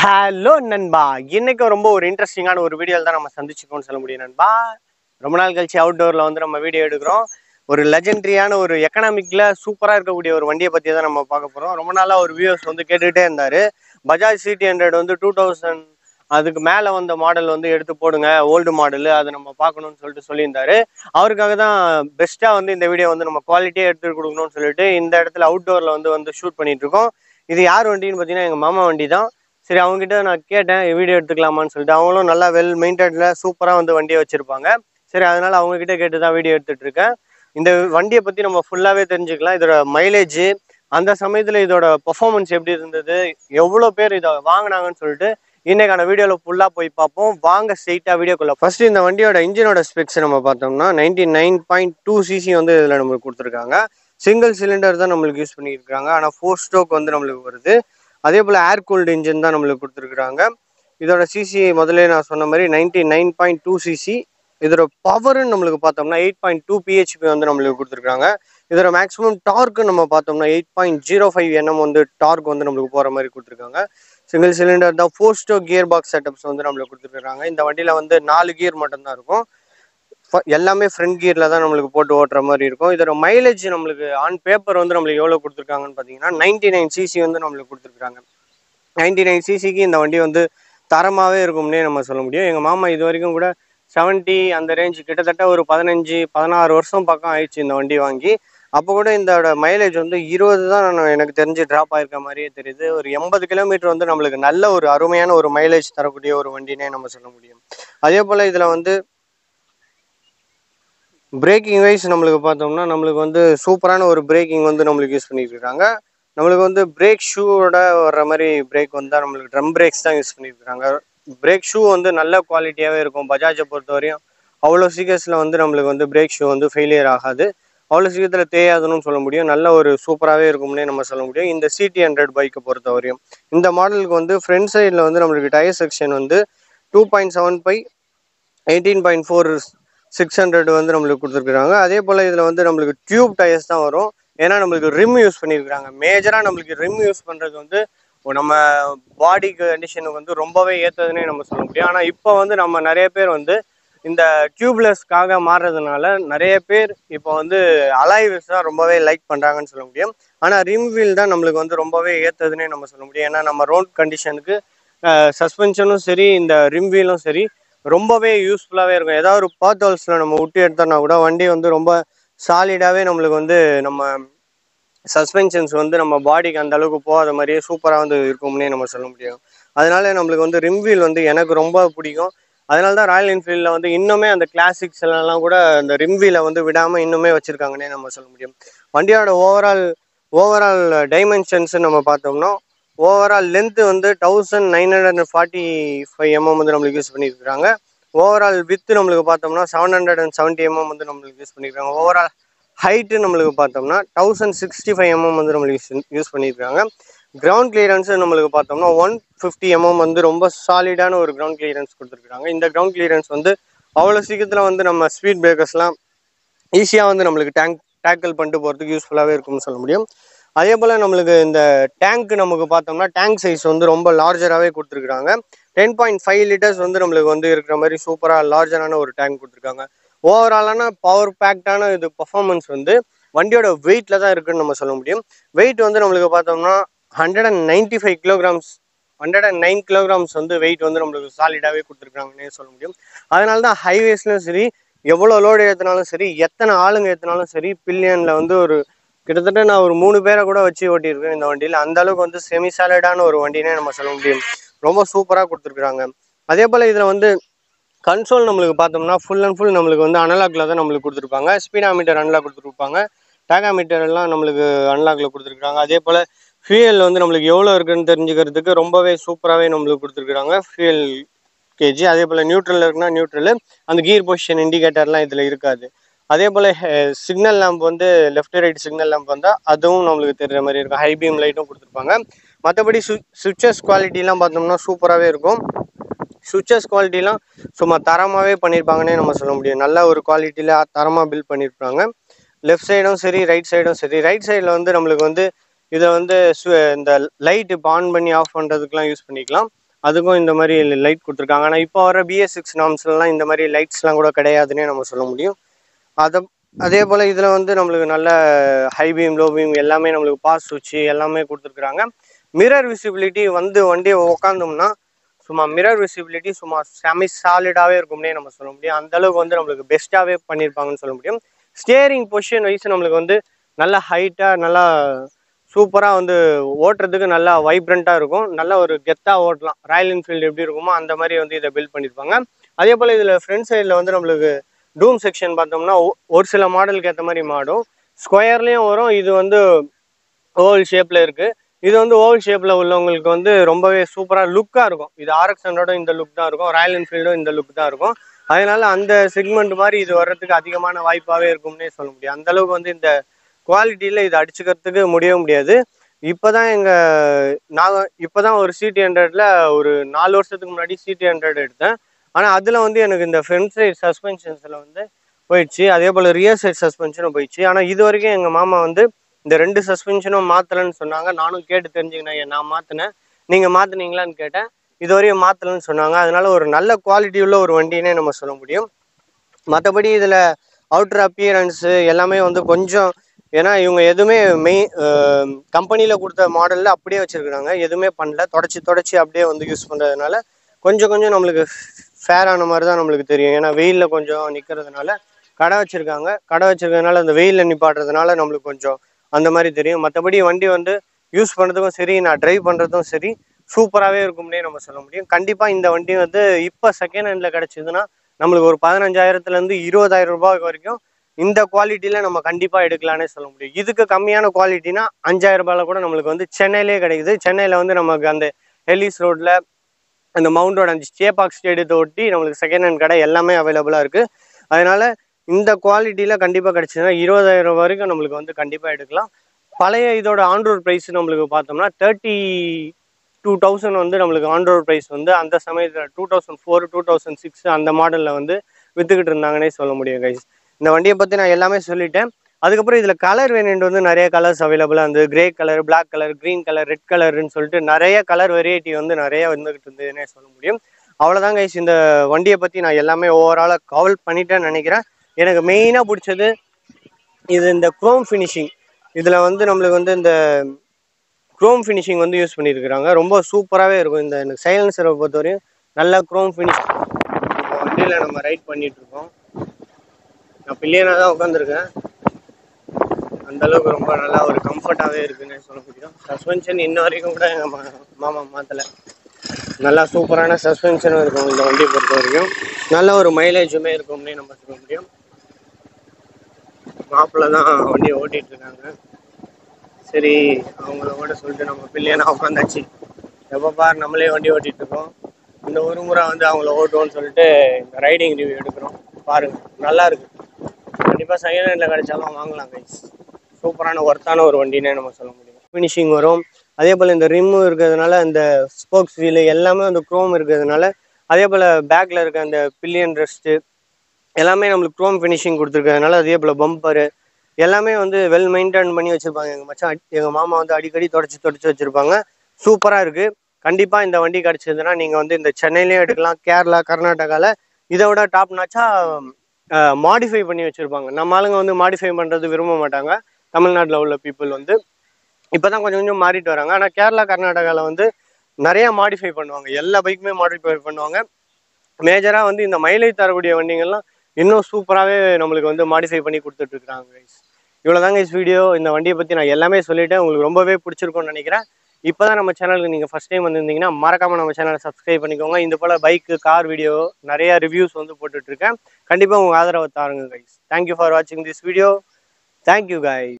hello நண்பா இன்னைக்கு ரொம்ப ஒரு இன்ட்ரெஸ்டிங்கான ஒரு வீடியோவில் தான் நம்ம சந்திச்சுக்கோன்னு சொல்ல முடியும் நண்பா ரொம்ப நாள் கழிச்சு அவுட்டோரில் வந்து நம்ம வீடியோ எடுக்கிறோம் ஒரு லெஜெண்டரியான ஒரு எக்கனாமிக்கில் சூப்பராக இருக்கக்கூடிய ஒரு வண்டியை பற்றி தான் நம்ம பார்க்க போகிறோம் ரொம்ப நாளாக ஒரு வியூஸ் வந்து கேட்டுக்கிட்டே இருந்தார் பஜாஜ் சிடி ஹண்ட்ரட் வந்து டூ தௌசண்ட் அதுக்கு மேலே வந்த மாடல் வந்து எடுத்து போடுங்க ஓல்டு மாடல் அதை நம்ம பார்க்கணும்னு சொல்லிட்டு சொல்லியிருந்தாரு அவருக்காக தான் பெஸ்ட்டாக வந்து இந்த வீடியோ வந்து நம்ம குவாலிட்டியாக எடுத்து கொடுக்கணும்னு சொல்லிட்டு இந்த இடத்துல அவுட்டோரில் வந்து வந்து ஷூட் பண்ணிட்டு இருக்கோம் இது யார் வண்டின்னு பார்த்தீங்கன்னா எங்கள் மாமா வண்டி தான் சரி அவங்ககிட்ட நான் கேட்டேன் வீடியோ எடுத்துக்கலாமான்னு சொல்லிட்டு அவங்களும் நல்லா வெல் மெயின்டைன்ல சூப்பராக வந்து வண்டியை வச்சிருப்பாங்க சரி அதனால அவங்க கிட்ட கேட்டு தான் வீடியோ எடுத்துட்டு இருக்கேன் இந்த வண்டியை பற்றி நம்ம ஃபுல்லாகவே தெரிஞ்சுக்கலாம் இதோட மைலேஜ் அந்த சமயத்தில் இதோட பெர்ஃபார்மன்ஸ் எப்படி இருந்தது எவ்வளோ பேர் இதை வாங்கினாங்கன்னு சொல்லிட்டு இன்னைக்கான வீடியோவில் ஃபுல்லாக போய் பார்ப்போம் வாங்க ஸ்ட்ரெயிட்டாக வீடியோக்குள்ள ஃபர்ஸ்ட் இந்த வண்டியோட இன்ஜினோட ஸ்பெக்ஸ் நம்ம பார்த்தோம்னா ninety nine point two CC வந்து இதில் நம்மளுக்கு கொடுத்துருக்காங்க சிங்கிள் சிலிண்டர் தான் நம்மளுக்கு யூஸ் பண்ணியிருக்காங்க ஆனால் ஃபோர் ஸ்ட்ரோக் வந்து நம்மளுக்கு வருது அதே போல் ஏர் கூல்டு இன்ஜின் தான் நம்மளுக்கு கொடுத்துருக்குறாங்க இதோட சிசி முதல்ல நான் சொன்ன மாதிரி ninety nine point two CC இதோட பவர்னு நம்மளுக்கு பார்த்தோம்னா எயிட் பாயிண்ட் டூ பிஹெச்பி வந்து நம்மளுக்கு கொடுத்துருக்காங்க இதோட மேக்ஸிமம் டார்க்கு நம்ம பார்த்தோம்னா eight point zero five NM வந்து டார்க் வந்து நம்மளுக்கு போகிற மாதிரி கொடுத்துருக்காங்க சிங்கிள் சிலிண்டர் தான் four stroke gear box setups வந்து நம்மளுக்கு கொடுத்துருக்காங்க இந்த வண்டியில் வந்து நாலு கியர் மட்டும்தான் இருக்கும் ஃப- எல்லாமே ஃப்ரண்ட் கியரில் தான் நம்மளுக்கு போட்டு ஓட்டுற மாதிரி இருக்கும் இதோட மைலேஜ் நம்மளுக்கு ஆன் பேப்பர் வந்து நம்மளுக்கு எவ்வளோ கொடுத்துருக்காங்கன்னு பார்த்தீங்கன்னா நைன்டி நைன் சிசி வந்து நம்மளுக்கு கொடுத்துருக்காங்க நைன்டி நைன் சிசிக்கு இந்த வண்டி வந்து தரமாகவே இருக்கும்னே நம்ம சொல்ல முடியும் எங்கள் மாமா இது வரைக்கும் கூட 70 அந்த ரேஞ்ச் கிட்டத்தட்ட ஒரு பதினஞ்சு பதினாறு வருஷம் பக்கம் ஆயிடுச்சு இந்த வண்டி வாங்கி அப்போ கூட இதோட மைலேஜ் வந்து இருபது தான் நான் எனக்கு தெரிஞ்சு ட்ராப் ஆயிருக்க மாதிரியே தெரியுது ஒரு எண்பது கிலோமீட்டர் வந்து நம்மளுக்கு நல்ல ஒரு அருமையான ஒரு மைலேஜ் தரக்கூடிய ஒரு வண்டினே நம்ம சொல்ல முடியும் அதே போல் இதில் வந்து பிரேக்கிங் வைஸ் நம்மளுக்கு பார்த்தோம்னா நம்மளுக்கு வந்து சூப்பரான ஒரு பிரேக்கிங் வந்து நம்மளுக்கு யூஸ் பண்ணியிருக்காங்க நம்மளுக்கு வந்து பிரேக் ஷூவோட வர்ற மாதிரி பிரேக் வந்து தான் நம்மளுக்கு ட்ரம் பிரேக்ஸ் தான் யூஸ் பண்ணியிருக்காங்க பிரேக் ஷூ வந்து நல்ல குவாலிட்டியாகவே இருக்கும் பஜாஜை பொறுத்த வரையும் அவ்வளோ சீக்கிரத்தில் வந்து நம்மளுக்கு வந்து பிரேக் ஷூ வந்து ஃபெயிலியர் ஆகாது அவ்வளோ சீக்கிரத்தில் தேயாதுன்னு சொல்ல முடியும் நல்ல ஒரு சூப்பராகவே இருக்கும்னே நம்ம சொல்ல முடியும் இந்த சிடி ஹண்ட்ரட் பைக்கை பொறுத்த வரையும் இந்த மாடலுக்கு வந்து ஃப்ரண்ட் சைடில் வந்து நம்மளுக்கு டயர் செக்ஷன் வந்து two point seven five eighteen point four six hundred வந்து நம்மளுக்கு கொடுத்துருக்குறாங்க அதே போல் இதில் வந்து நம்மளுக்கு டியூப் டயர்ஸ் தான் வரும் ஏன்னா நம்மளுக்கு ரிம் யூஸ் பண்ணியிருக்காங்க மேஜராக நம்மளுக்கு ரிம் யூஸ் பண்ணுறது வந்து ஒரு நம்ம பாடி கண்டிஷனுக்கு வந்து ரொம்பவே ஏற்றதுன்னே நம்ம சொல்ல முடியும் ஆனால் இப்போ வந்து நம்ம நிறைய பேர் வந்து இந்த டியூப்லெஸ்க்காக மாறுறதுனால நிறைய பேர் இப்போ வந்து அலாய்விஸ் தான் ரொம்பவே லைக் பண்ணுறாங்கன்னு சொல்ல முடியும் ஆனால் ரிம் வீல் தான் நம்மளுக்கு வந்து ரொம்பவே ஏற்றதுன்னே நம்ம சொல்ல முடியும் ஏன்னா நம்ம ரோட் கண்டிஷனுக்கு சஸ்பென்ஷனும் சரி இந்த ரிம் வீலும் சரி ரொம்பவே யூஸ்ஃபுல்லாகவே இருக்கும் ஏதாவது ஒரு பாத் ஹவுஸில் நம்ம விட்டு எடுத்தோம்னா கூட வண்டி வந்து ரொம்ப சாலிடாகவே நம்மளுக்கு வந்து நம்ம சஸ்பென்ஷன்ஸ் வந்து நம்ம பாடிக்கு அந்த அளவுக்கு போகாத மாதிரியே சூப்பராக வந்து இருக்கும்னே நம்ம சொல்ல முடியும் அதனால நம்மளுக்கு வந்து ரிம் வீல் வந்து எனக்கு ரொம்ப பிடிக்கும் அதனால தான் ராயல் என்ஃபீல்டில் வந்து இன்னுமே அந்த கிளாசிக்ஸ் எல்லாம் கூட அந்த ரிம் வீலை வந்து விடாமல் இன்னுமே வச்சுருக்காங்கன்னே நம்ம சொல்ல முடியும் வண்டியோட ஓவரால் ஓவரால் டைமென்ஷன்ஸ் நம்ம பார்த்தோம்னா ஓவரால் லென்த் வந்து thousand nine hundred and forty five MM வந்து நம்மளுக்கு யூஸ் பண்ணியிருக்காங்க ஓவரால் வித்து நம்மளுக்கு பார்த்தோம்னா seven hundred and seventy MM வந்து நம்மளுக்கு யூஸ் பண்ணியிருக்காங்க ஓவரால் ஹைட்டு நம்மளுக்கு பார்த்தோம்னா தௌசண்ட் சிக்ஸ்டி ஃபைவ் எம்எம் வந்து நம்மளுக்கு யூஸ் பண்ணியிருக்காங்க கிரவுண்ட் கிளியரன்ஸ் நம்மளுக்கு பார்த்தோம்னா ஒன் ஃபிஃப்டி எம்எம் வந்து ரொம்ப சாலிடான ஒரு கிரவுண்ட் கிளியரன்ஸ் கொடுத்துருக்காங்க இந்த கிரவுண்ட் கிளியரன்ஸ் வந்து அவ்வளோ சீக்கிரத்தில் வந்து நம்ம ஸ்பீட் பிரேக்கர்ஸ்லாம் ஈஸியாக வந்து நம்மளுக்கு டேங்க் டேக்கிள் பண்ணிட்டு போகிறதுக்கு யூஸ்ஃபுல்லாகவே இருக்கும்னு சொல்ல முடியும் அதே போல் நம்மளுக்கு இந்த டேங்க் நமக்கு பார்த்தோம்னா டேங்க் சைஸ் வந்து ரொம்ப லார்ஜராகவே கொடுத்துருக்காங்க டென் பாயிண்ட் ஃபைவ் லிட்டர்ஸ் வந்து நம்மளுக்கு வந்து இருக்கிற மாதிரி சூப்பராக லார்ஜரான ஒரு டேங்க் கொடுத்துருக்காங்க ஓவராலான பவர் பேக்டான இது பர்ஃபார்மன்ஸ் வந்து வண்டியோட வெயிட்டில் தான் இருக்குன்னு நம்ம சொல்ல முடியும் வெயிட் வந்து நம்மளுக்கு பார்த்தோம்னா hundred and ninety five kilograms hundred and nine kilograms வந்து வெயிட் வந்து நம்மளுக்கு சாலிடாகவே கொடுத்துருக்காங்கன்னே சொல்ல முடியும் அதனால தான் ஹைவேஸ்லையும் சரி எவ்வளோ லோடு ஏற்றினாலும் சரி எத்தனை ஆளுங்க ஏற்றினாலும் சரி பில்லியனில் வந்து ஒரு கிட்டத்தட்ட நான் ஒரு மூணு பேரை கூட வச்சு ஓட்டியிருக்கேன் இந்த வண்டியில் அந்த அளவுக்கு வந்து செமி சாலிடான ஒரு வண்டினே நம்ம சொல்ல முடியும் ரொம்ப சூப்பராக கொடுத்துருக்குறாங்க அதே போல் இதில் வந்து கன்சோல் நம்மளுக்கு பார்த்தோம்னா ஃபுல் அண்ட் ஃபுல் நம்மளுக்கு வந்து அனலாக்ல தான் நம்மளுக்கு கொடுத்துருப்பாங்க ஸ்பீடா மீட்டர் அனலாக் கொடுத்துருப்பாங்க டேகா மீட்டர் எல்லாம் நம்மளுக்கு அனலாக்ல கொடுத்துருக்காங்க அதே போல் ஃபியூயல் வந்து நம்மளுக்கு எவ்வளோ இருக்குன்னு தெரிஞ்சுக்கிறதுக்கு ரொம்பவே சூப்பராகவே நம்மளுக்கு கொடுத்துருக்காங்க ஃபியூயல் கேஜி அதே போல் நியூட்ரல் இருக்குன்னா நியூட்ரல் அந்த கீர் பொசிஷன் இண்டிகேட்டர்லாம் இதில் இருக்காது அதே போல் சிக்னல் லேம்ப் வந்து லெஃப்ட் ரைட் சிக்னல் லேம்ப் வந்தால் அதுவும் நம்மளுக்கு தெரிகிற மாதிரி இருக்கும் ஹை பீம் லைட்டும் கொடுத்துருப்பாங்க மற்றபடி சு சுவிச்சஸ் குவாலிட்டிலாம் பார்த்தோம்னா சூப்பராகவே இருக்கும் சுவிச்சஸ் குவாலிட்டிலாம் சும்மா தரமாகவே பண்ணியிருப்பாங்கன்னே நம்ம சொல்ல முடியும் நல்ல ஒரு குவாலிட்டியில் தரமாக பில்ட் பண்ணியிருப்பாங்க லெஃப்ட் சைடும் சரி ரைட் சைடும் சரி ரைட் சைடில் வந்து நம்மளுக்கு வந்து இதை வந்து சு- இந்த லைட் இப்போ ஆன் பண்ணி ஆஃப் பண்ணுறதுக்குலாம் யூஸ் பண்ணிக்கலாம் அதுக்கும் இந்த மாதிரி லைட் கொடுத்துருக்காங்க ஆனால் இப்போ வர பிஎஸ் சிக்ஸ் நாம்ஸ்லாம் இந்த மாதிரி லைட்ஸ்லாம் கூட கிடையாதுன்னே நம்ம சொல்ல முடியும் அதை அதே போல் இதில் வந்து நம்மளுக்கு நல்ல ஹை பீம் லோ பீம் எல்லாமே நம்மளுக்கு பாஸ் சுவிட்ச் எல்லாமே கொடுத்துருக்குறாங்க மிரர் விசிபிலிட்டி வந்து வண்டி உக்காந்தோம்னா சும்மா மிரர் விசிபிலிட்டி சும்மா செமி சாலிடாகவே இருக்கும்னே நம்ம சொல்ல முடியும் அந்த அளவுக்கு வந்து நம்மளுக்கு பெஸ்ட்டாகவே பண்ணியிருப்பாங்கன்னு சொல்ல முடியும் ஸ்டேரிங் பொசிஷன் வைஸ் நம்மளுக்கு வந்து நல்ல ஹைட்டாக நல்லா சூப்பராக வந்து ஓட்டுறதுக்கு நல்லா வைப்ரண்ட்டாக இருக்கும் நல்ல ஒரு கெத்தாக ஓட்டலாம் ராயல் என்ஃபீல்டு எப்படி இருக்குமோ அந்த மாதிரி வந்து இதை பில்ட் பண்ணியிருப்பாங்க அதே போல் இதில் ஃப்ரண்ட் சைடில் வந்து நம்மளுக்கு டூம் செக்ஷன் பார்த்தோம்னா ஒ- ஒரு சில மாடலுக்கு ஏற்ற மாதிரி மாடும் ஸ்கொயர்லேயும் வரும் இது வந்து ஓவல் ஷேப்பில் இருக்குது இது வந்து ஓவல் ஷேப்பில் உள்ளவங்களுக்கு வந்து ரொம்பவே சூப்பராக லுக்காக இருக்கும் இது ஆர்எக்ஸ் ஹண்ட்ரடும் இந்த லுக் தான் இருக்கும் ராயல் என்ஃபீல்டும் இந்த லுக் தான் இருக்கும் அதனால அந்த செக்மெண்ட் மாதிரி இது வர்றதுக்கு அதிகமான வாய்ப்பாகவே இருக்கும்னே சொல்ல முடியும் அந்த அளவுக்கு வந்து இந்த குவாலிட்டியில் இது அடிச்சுக்கிறதுக்கு முடியவே முடியாது இப்போதான் எங்கள் நான் இப்போதான் ஒரு சிடி ஹண்ட்ரட்ல ஒரு நாலு வருஷத்துக்கு முன்னாடி சிடி ஹண்ட்ரட் எடுத்தேன் ஆனால் அதில் வந்து எனக்கு இந்த ஃப்ரண்ட் சைட் சஸ்பென்ஷன்ஸில் வந்து போயிடுச்சு அதே போல் ரியர் சைட் சஸ்பென்ஷனும் போயிடுச்சு ஆனால் இது வரைக்கும் எங்கள் மாமா வந்து இந்த ரெண்டு சஸ்பென்ஷனும் மாற்றலன்னு சொன்னாங்க நானும் கேட்டு தெரிஞ்சுக்கினேன் நான் மாற்றினேன் நீங்கள் மாற்றினீங்களான்னு கேட்டேன் இது வரையும் மாற்றலன்னு சொன்னாங்க அதனால ஒரு நல்ல குவாலிட்டி உள்ள ஒரு வண்டினே நம்ம சொல்ல முடியும் மற்றபடி இதில் அவுட்டர் அப்பியரன்ஸு எல்லாமே வந்து கொஞ்சம் ஏன்னா இவங்க எதுவுமே மெய் கம்பெனியில் கொடுத்த மாடலில் அப்படியே வச்சுருக்குறாங்க எதுவுமே பண்ணல தொடச்சி தொடச்சி அப்படியே வந்து யூஸ் பண்ணுறதுனால கொஞ்சம் கொஞ்சம் நம்மளுக்கு ஃபேரான மாதிரி தான் நம்மளுக்கு தெரியும் ஏன்னா வெயிலில் கொஞ்சம் நிற்கிறதுனால கடை வச்சுருக்காங்க கடை வச்சுருக்கறதுனால அந்த வெயிலில் நிப்பாட்டுறதுனால நம்மளுக்கு கொஞ்சம் அந்த மாதிரி தெரியும் மற்றபடி வண்டி வந்து யூஸ் பண்ணுறதுக்கும் சரி நான் டிரைவ் பண்ணுறதும் சரி சூப்பராகவே இருக்கும்னே நம்ம சொல்ல முடியும் கண்டிப்பாக இந்த வண்டி வந்து இப்போ செகண்ட் ஹேண்டில் கிடச்சிதுன்னா நம்மளுக்கு ஒரு பதினஞ்சாயிரத்துலேருந்து இருபதாயிரம் ரூபாய் வரைக்கும் இந்த குவாலிட்டியில் நம்ம கண்டிப்பாக எடுக்கலான்னே சொல்ல முடியும் இதுக்கு கம்மியான குவாலிட்டினா அஞ்சாயிரம் ரூபாயில் கூட நம்மளுக்கு வந்து சென்னையிலே கிடைக்குது சென்னையில் வந்து நமக்கு அந்த ஹெல்லிஸ் ரோட்டில் அந்த மவுண்ட் ரோடு அந்த சேபாக் ஸ்டேடியத்தை ஒட்டி நம்மளுக்கு செகண்ட் ஹேண்ட் கடை எல்லாமே அவைலபிளாக இருக்குது அதனால இந்த குவாலிட்டியில் கண்டிப்பாக கிடச்சிதுன்னா இருபதாயிரம் ரூபாய் வரைக்கும் நம்மளுக்கு வந்து கண்டிப்பாக எடுக்கலாம் பழைய இதோட ஆன்ரோட் ப்ரைஸ் நம்மளுக்கு பார்த்தோம்னா தேர்ட்டி டூ தௌசண்ட் வந்து நம்மளுக்கு ஆன்ரோட் ப்ரைஸ் வந்து அந்த சமயத்தில் two thousand four two thousand six அந்த மாடலில் வந்து விற்றுக்கிட்டு இருந்தாங்கன்னே சொல்ல முடியும் கைஸ் இந்த வண்டியை பற்றி நான் எல்லாமே சொல்லிட்டேன் அதுக்கப்புறம் இதில் கலர் வேரியன்ட் வந்து நிறைய கலர்ஸ் அவைலபிளாக இருந்து grey colour Black colour green colour red கலர்னு சொல்லிட்டு நிறைய கலர் வெரைட்டி வந்து நிறைய வந்துகிட்டு இருந்ததுன்னே சொல்ல முடியும் அவ்வளோதான் கைஸ் இந்த வண்டியை பற்றி நான் எல்லாமே ஓவராலாக கவர் பண்ணிட்டேன்னு நினைக்கிறேன் எனக்கு மெயினாக பிடிச்சது இது இந்த குரோம் ஃபினிஷிங் இதில் வந்து நம்மளுக்கு வந்து இந்த குரோம் ஃபினிஷிங் வந்து யூஸ் பண்ணியிருக்கிறாங்க ரொம்ப சூப்பராகவே இருக்கும் இந்த எனக்கு சைலன்சரை பொறுத்தவரையும் நல்ல குரோம் ஃபினிஷ் இந்த வண்டியில் நம்ம ரைட் பண்ணிட்டு இருக்கோம் நான் பில்லியனாக தான் உட்காந்துருக்கேன் அந்த அளவுக்கு ரொம்ப நல்லா ஒரு கம்ஃபர்ட்டாகவே இருக்குன்னு சொல்ல முடியும் சஸ்பென்ஷன் இன்ன வரைக்கும் கூட எங்கள் மா மாமா மாற்றலை நல்லா சூப்பரான சஸ்பென்ஷனும் இருக்கும் இந்த வண்டியை பொறுத்த வரைக்கும் நல்ல ஒரு மைலேஜுமே இருக்கும்னே நம்ம சொல்ல முடியும் மாப்பிள்ளை தான் வண்டியை ஓட்டிட்டு இருக்காங்க சரி அவங்களோட சொல்லிட்டு நம்ம பிள்ளையனா உட்காந்தாச்சு எப்போ பார் நம்மளே வண்டி ஓட்டிட்டு இருக்கோம் இந்த ஒரு முறை வந்து அவங்கள ஓட்டுவோம்னு சொல்லிட்டு இந்த ரைடிங் ரிவ்யூ எடுக்கிறோம் பாருங்க நல்லா இருக்கு கண்டிப்பாக செகண்ட் ஹேண்டில் கிடைச்சாலும் வாங்கலாம் கைஸ் சூப்பரான ஒர்த்தான ஒரு வண்டினே நம்ம சொல்ல முடியும் ஃபினிஷிங் வரும் அதே போல் இந்த ரிம்மு இருக்கிறதுனால இந்த ஸ்போக்ஸ் வீலு எல்லாமே வந்து குரோம் இருக்கிறதுனால அதே போல் பேக்கில் இருக்க அந்த பில்லியன் ரெஸ்ட்டு எல்லாமே நம்மளுக்கு குரோம் ஃபினிஷிங் கொடுத்துருக்கறதுனால அதே போல் பம்பரு எல்லாமே வந்து வெல் மெயின்டைன் பண்ணி வச்சுருப்பாங்க எங்கள் மச்சான் அடி- எங்கள் மாமா வந்து அடிக்கடி தொடச்சி தொடச்சி வச்சுருப்பாங்க சூப்பராக இருக்குது கண்டிப்பாக இந்த வண்டி கிடச்சதுன்னா நீங்கள் வந்து இந்த சென்னையிலையும் எடுக்கலாம் கேரளா கர்நாடகாவில் இதை விட டாப் நாச்சா மாடிஃபை பண்ணி வச்சுருப்பாங்க நம்ம ஆளுங்க வந்து மாடிஃபை பண்ணுறது விரும்ப மாட்டாங்க தமிழ்நாட்டில் உள்ள பீப்புள் வந்து இப்போ தான் கொஞ்சம் கொஞ்சம் மாறிட்டு வராங்க ஆனால் கேரளா கர்நாடகாவில் வந்து நிறைய மாடிஃபை பண்ணுவாங்க எல்லா பைக்குமே மாடிஃபை பண்ணுவாங்க மேஜராக வந்து இந்த மைலேஜ் தரக்கூடிய வண்டிங்கள்லாம் இன்னும் சூப்பராகவே நம்மளுக்கு வந்து மாடிஃபை பண்ணி கொடுத்துட்டு இருக்காங்க கைஸ் இவ்வளோதாங்க கைஸ் வீடியோ இந்த வண்டியை பற்றி நான் எல்லாமே சொல்லிட்டேன் உங்களுக்கு ரொம்பவே பிடிச்சிருக்கும்னு நினைக்கிறேன் இப்போ தான் நம்ம சேனலுக்கு நீங்கள் ஃபஸ்ட் டைம் வந்திருந்தீங்கன்னா மறக்காமல் நம்ம சேனலை சப்ஸ்கிரைப் பண்ணிக்கோங்க இந்த போல் பைக்கு கார் வீடியோ நிறைய ரிவ்யூஸ் வந்து போட்டுட்ருக்கேன் கண்டிப்பாக உங்கள் ஆதரவை தாருங்க கைஸ் தேங்க்யூ ஃபார் வாட்சிங் திஸ் வீடியோ தேங்க்யூ guys